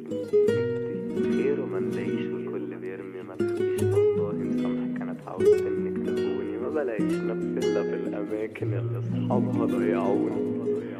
خيره ما نلاقيش والكل بيرمي ما تخافيش والله مسامحك انا اتعودت انك تخوني ما بلاقيش نفسي الا في الاماكن اللي اصحابها ضيعوني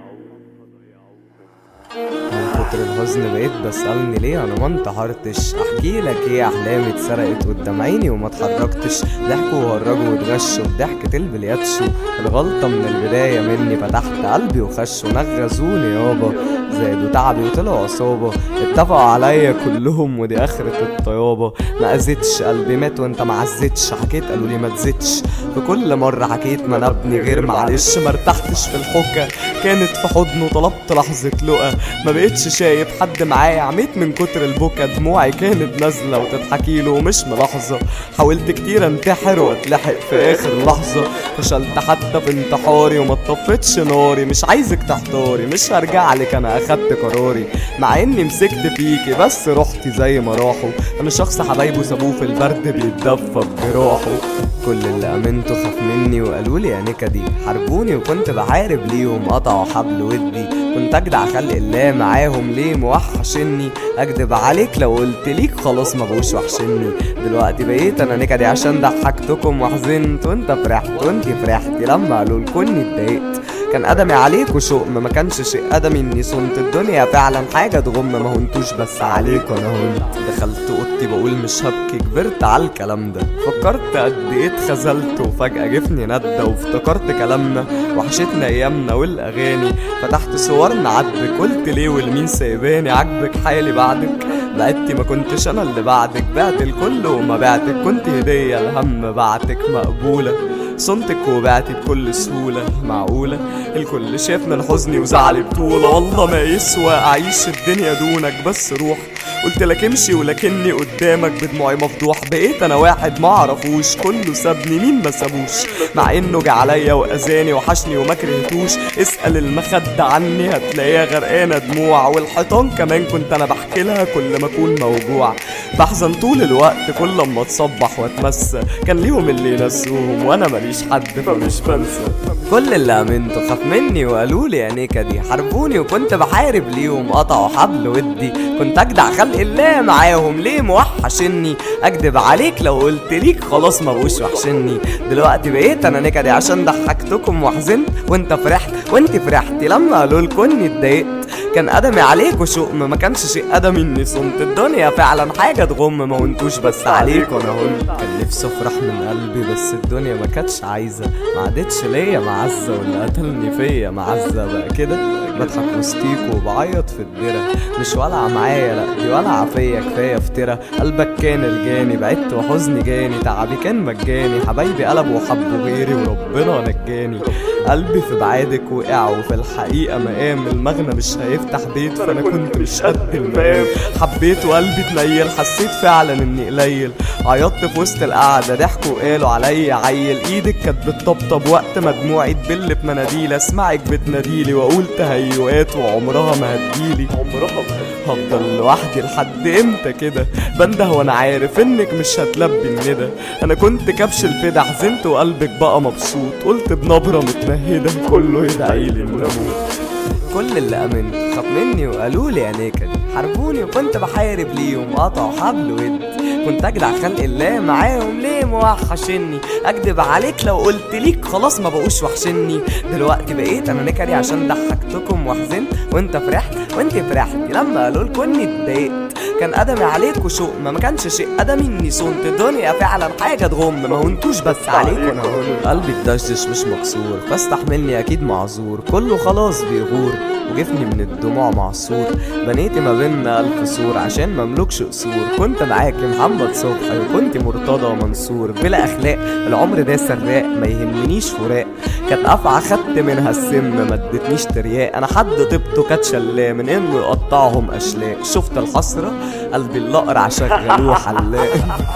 من كتر الحزن بقيت بسألني ليه انا ما انتحرتش احكي لك ايه احلامي اتسرقت قدام عيني وما اتحركتش ضحكوا وهرجوا واتغشوا بضحكة البلياتشو الغلطة من البداية مني فتحت قلبي وخشوا نغزوني يابا زادوا تعبي وطلعوا عصابة اتفقوا عليا كلهم ودي اخرة الطيابة ما اذيتش قلبي مات وانت ما عزتش حكيت قالوا لي ما تزيدش في كل مرة حكيت ما انا ابني غير معلش ما ارتحتش في الحكا كانت في حضنه طلبت لحظة لقا ما بقتش شايف حد معايا عميت من كتر البكا دموعي كانت نازلة وتضحكي له ومش ملاحظة حاولت كتير انتحر واتلحق في اخر لحظة فشلت حتى في انتحاري وما اتطفتش ناري مش عايزك تحتاري مش هرجع لك انا اخدت قراري مع اني مسكت فيكي بس رحتي زي ما راحوا انا شخص حبايبه سابوه في البرد بيتدفى بجراحه كل اللي امنته خاف مني وقالوا لي يا نكدي حاربوني وكنت بحارب ليهم قطعوا حبل ودي كنت اجدع خلق الله معاهم ليه موحشني اكدب عليك لو قلت ليك خلاص ما بقوش وحشني دلوقتي بقيت انا نكدي عشان ضحكتكم وحزنت وانت فرحت وانت فرحتي لما قالوا لكني اتضايقت كان ادمي عليك وشؤم ما كانش شيء ادمي اني صنت الدنيا فعلا حاجه تغم ما هنتوش بس عليك وانا هنت دخلت اوضتي بقول مش هبكي كبرت على الكلام ده فكرت قد ايه اتخذلت وفجاه جفني ندى وافتكرت كلامنا وحشتنا ايامنا والاغاني فتحت صورنا عاتبك قلت ليه والمين سايباني عاجبك حالي بعدك بعدتي ما كنتش انا اللي بعدك بعت الكل وما بعتك كنت هديه الهم بعتك مقبوله صنتك وبعتي بكل سهولة معقولة الكل شاف من حزني وزعلي بطولة والله ما يسوى أعيش الدنيا دونك بس روح قلت لك امشي ولكني قدامك بدموعي مفضوح بقيت انا واحد ما اعرفوش كله سابني مين ما سابوش مع انه جه عليا واذاني وحشني وما كرهتوش اسال المخدة عني هتلاقيها غرقانه دموع والحيطان كمان كنت انا بحكي لها كل ما اكون موجوع بحزن طول الوقت كل اما اتصبح واتمسى كان ليهم اللي ينسوهم وانا ماليش حد فمش بنسى كل اللي امنته خاف مني وقالوا لي يا نكدي حاربوني وكنت بحارب ليهم قطعوا حبل ودي كنت اجدع خلق الله معاهم ليه موحشني اكدب عليك لو قلت ليك خلاص ما بقوش وحشني دلوقتي بقيت انا نكدي عشان ضحكتكم وحزنت وانت فرحت وانت فرحتي لما قالوا لكني اتضايقت كان ادمي عليك وشؤم ما كانش شيء ادمي اني صمت الدنيا فعلا حاجه تغم ما هونتوش بس عليك وانا هنت كان نفسي افرح من قلبي بس الدنيا ما كانتش عايزه ما عادتش ليا معزه واللي قتلني فيا معزه بقى كده بضحك وسطيك وبعيط في الدرة مش ولع معايا لا دي ولع فيا كفايه فترة قلبك كان الجاني بعدت وحزني جاني تعبي كان مجاني حبايبي قلبوا وحبوا غيري وربنا نجاني قلبي في بعادك وقع وفي الحقيقه مقام المغنى مش هيفتح بيت فانا كنت مش قد المقام حبيت وقلبي اتنيل حسيت فعلا اني قليل عيطت في وسط القعده ضحكوا وقالوا عليا عيل ايدك كانت بتطبطب وقت ما دموعي تبل بمناديل اسمعك بتناديلي واقول تهيؤات وعمرها ما هتجيلي عمرها ما هفضل لوحدي لحد امتى كده بنده وانا عارف انك مش هتلبي الندى انا كنت كبش الفدا حزنت وقلبك بقى مبسوط قلت بنبره متمهده كله يدعيلي ان اموت كل اللي امن خاف مني وقالوا لي يا نكد حاربوني وكنت بحارب ليهم قطعوا حبل ود كنت اجدع خلق الله معاهم ليه موحشني اكدب عليك لو قلت ليك خلاص ما بقوش وحشني دلوقتي بقيت انا نكدي عشان ضحكتكم وحزنت وانت فرحت وانت فرحتي لما قالوا لكني اتضايقت كان ادمي عليك وشؤم ما كانش شيء ادمي اني صنت الدنيا فعلا حاجه تغم ما هونتوش بس عليك وانا هون قلبي اتدشدش مش مكسور فاستحملني اكيد معذور كله خلاص بيغور وجفني من الدموع معصور بنيتي ما بينا ألف سور عشان مملكش قصور كنت معاكي محمد صبحي وكنت مرتضى منصور بلا أخلاق العمر ده سراق ما يهمنيش فراق كانت أفعى خدت منها السم ما ادتنيش ترياق أنا حد طبته كانت شلاه من إنه يقطعهم أشلاء شفت الحسرة قلبي الأقرع شغلوه حلاق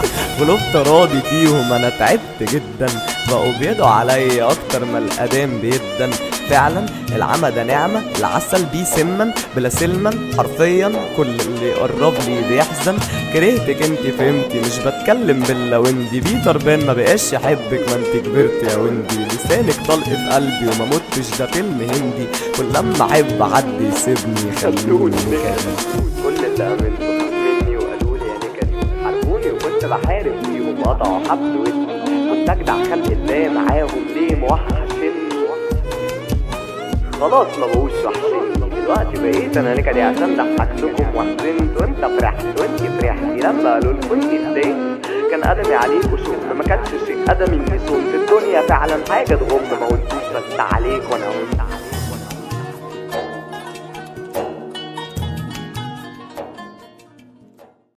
ولفت راضي فيهم أنا تعبت جدا بقوا بيدعوا عليا أكتر ما الأدام بيدن فعلا العمى ده نعمة العسل بيه سما بلا سلما حرفيا كل اللي يقرب لي بيحزن كرهتك انت فهمتي مش بتكلم باللوندي بيتر بان ما بقاش يحبك ما انت كبرت يا وندي لسانك طلق في قلبي وما متش ده فيلم هندي كل لما احب حد يسيبني خلوني كده كل اللي امنته مني وقالوا لي يا نكدي حاربوني وكنت بحارب فيهم قطعوا حبل ودني كنت اجدع خلق الله معاهم ليه موحشني خلاص ما بقوش وحشني دلوقتي بقيت انا نكدي عشان ضحكتكم وحزنت وانت فرحت وانت فرحتي لما قالوا لكم انت ازاي كان قدمي عليك وشوف ما كانش شيء قدمي اني صوت في الدنيا فعلا حاجه تغم ما قلتوش بس عليك وانا قلت عليك